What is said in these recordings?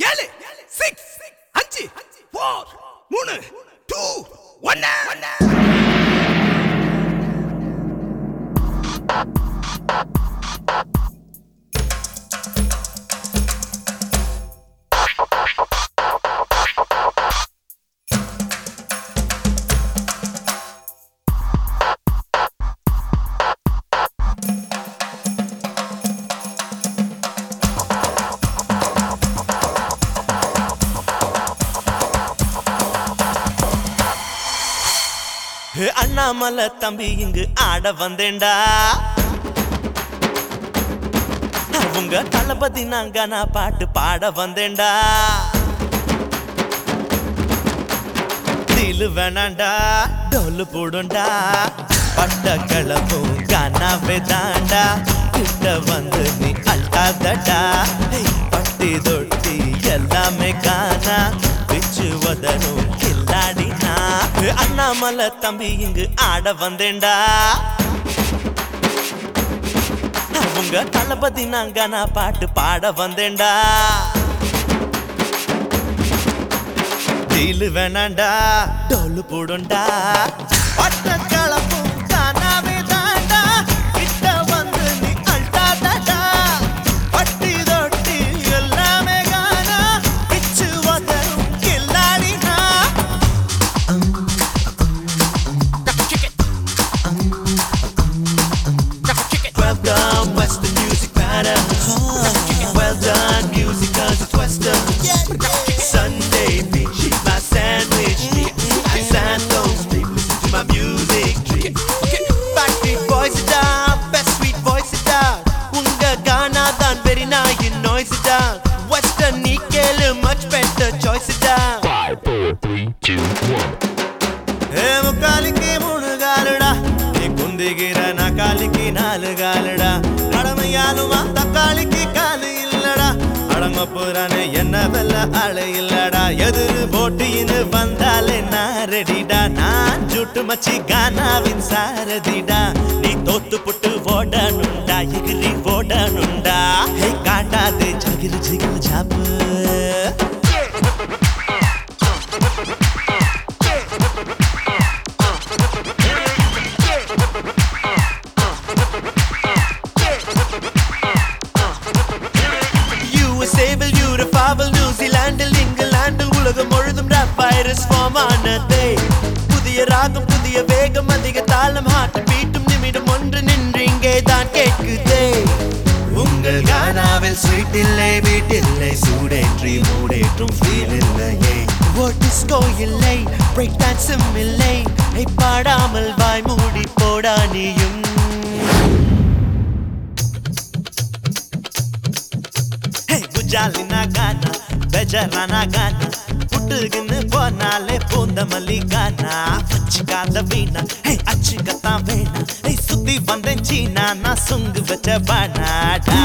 ஏழு சிக்ஸ் அஞ்சு ஃபோர் மூணு டூ ஒன்னு ஹே, அண்ணாமலை தம்பி இங்கு ஆட வந்தேன்டா உங்க தளபதி நாங்க நான் பாட்டு பாட வந்தேன்டா தீலு வேணாண்டா டோலு போடுண்டா பட்ட கிளப்பும் கானாவே தாண்டா கிட்ட வந்து நீ அல்டாதடா ஹேய், பட்டி தொட்டி எல்லாமே காணா பிச்சு வதனும் கில்லாடினா ஹே, அண்ணாமலை தம்பி இங்கு ஆட வந்தேன்டா உங்க தளபதி நாங்க நான் பாட்டு பாட வந்தேன்டா தீலு வேணாண்டா டோலு போடுண்டா பட்ட கலப்பும் தானாவே தாண்டா கிட்ட வந்து நீ அல்டாதடா பட்டி தொட்டி எல்லாமே காணா பிச்சு வதரும் கில்லாடினா Well done, Western music matter. Well done, music cause it's Western. Sunday, beachy, my sandwich. I Santos, people listen to my music. Backbeat voice it down, best sweet voice it down. உங்க கானா தான் very nice in noise it down. Western நீ கேளு much better choice it down. Five, four, three, two, one. ஏ முக்காலிக்கு மூணு காலுடா நீ குந்திகிற நாக்காலிக்கு நாலு காலுடா கடமையாலுமா தக்காளிக்கு காலு இல்லடா அடங்க போறானே என்ன வெல்ல ஆளு இல்லடா எதிர் போட்டின்னு வந்தாலே நான் ரெடிடா நான் ஜுட்டு மச்சி கானாவின் சாரதிடா நீ தோத்து புட்டு ஓடணுண்டா எகிரி ஓடணுண்டா ஹே காட்டாதே ஜகிரு ஜிகிரு ஜாப்பு USA வில் யூரோப்பாவில் நியூசிலாண்டில் இங்கிலாந்தில் உலகம் முழுதும் ரேப் வைரஸ் ஃபார்ம் ஆனதே புதிய ராகம் புதிய வேகம் அதிக தாளம் ஹார்ட் பீட்டும் நிமிடம் ஒன்று நின்று இங்கே தான் கேட்குதே உங்கள் கானாவில் ஸ்வீட் இல்லை பீட் இல்லை சூடேற்றி மூடேற்றும் ஃபீல் இல்லையே ஒரு டிஸ்கோ இல்லை பிரேக் டான்ஸும் இல்லை ஐ பாடாமல் வாய் மூடி போடா நீயும் ஹே குஜாலினா கானா பெஜரானா கானா புட்டுக்குன்னு போனாலே பூந்த மல்லி கானா வச்சுக்காத வீணா ஹே அச்சுக்கத்தான் வேணா ஹே சுத்தி வந்தேன் சீனா நான் சுங்கு வச்ச பானாடா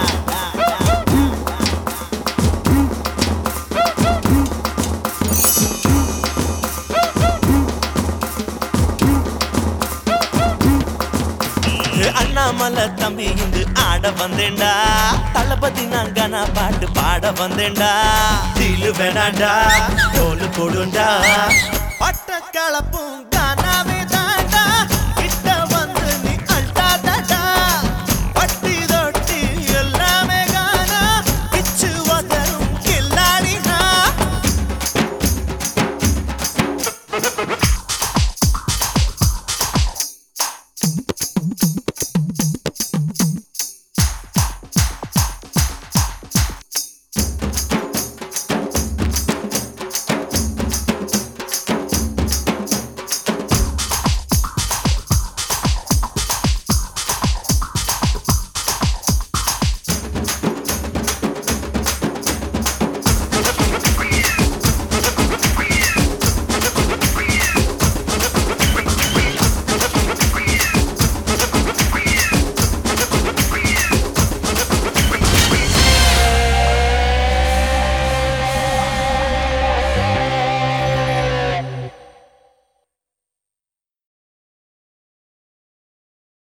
அண்ணாமலை தம்பி இங்கு ஆட வந்தேன்டா தளபதி நாங்க நான் பாட்டு பாட வந்தேன்டா தீலு வேணாண்டா தோலு போடுண்டா பட்ட கலப்பும்